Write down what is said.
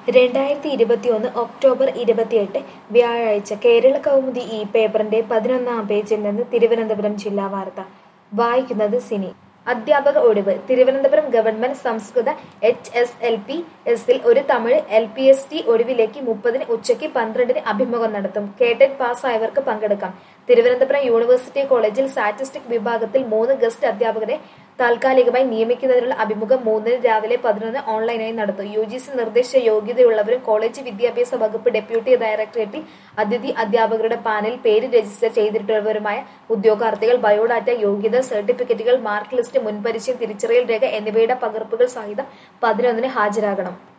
രണ്ടായിരത്തി ഇരുപത്തിയൊന്ന് ഒക്ടോബർ ഇരുപത്തിയെട്ട് വ്യാഴാഴ്ച കേരള കൗമുദി ഈ പേപ്പറിന്റെ പതിനൊന്നാം പേജിൽ നിന്ന് തിരുവനന്തപുരം ജില്ലാ വാർത്ത വായിക്കുന്നത് സിനി അധ്യാപക ഒഴിവ് തിരുവനന്തപുരം ഗവൺമെന്റ് സംസ്കൃത എച്ച് എസ് എൽ പി എസിൽ ഒരു Tamil L P S T ഒഴിവിലേക്ക് മുപ്പതിന് ഉച്ചയ്ക്ക് പന്ത്രണ്ടിന് അഭിമുഖം നടത്തും കേട്ടറ്റ് പാസ്സായവർക്ക് പങ്കെടുക്കാം തിരുവനന്തപുരം യൂണിവേഴ്സിറ്റി കോളേജിൽ സ്റ്റാറ്റിസ്റ്റിക് വിഭാഗത്തിൽ മൂന്ന് ഗസ്റ്റ് അധ്യാപകരെ താൽക്കാലികമായി നിയമിക്കുന്നതിനുള്ള അഭിമുഖം മൂന്നിന് രാവിലെ പതിനൊന്ന് ഓൺലൈനായി നടത്തും യു ജി സി നിർദ്ദേശിച്ച യോഗ്യതയുള്ളവരും കോളേജ് വിദ്യാഭ്യാസ വകുപ്പ് ഡെപ്യൂട്ടി ഡയറക്ടറേറ്റിൽ അതിഥി അധ്യാപകരുടെ പാനൽ പേര് രജിസ്റ്റർ ചെയ്തിട്ടുള്ളവരുമായ ഉദ്യോഗാർത്ഥികൾ ബയോഡാറ്റ യോഗ്യത സർട്ടിഫിക്കറ്റുകൾ മാർക്ക് ലിസ്റ്റ് മുൻപരിചയം തിരിച്ചറിയൽ രേഖ എന്നിവയുടെ പകർപ്പുകൾ സഹിതം പതിനൊന്നിന് ഹാജരാകണം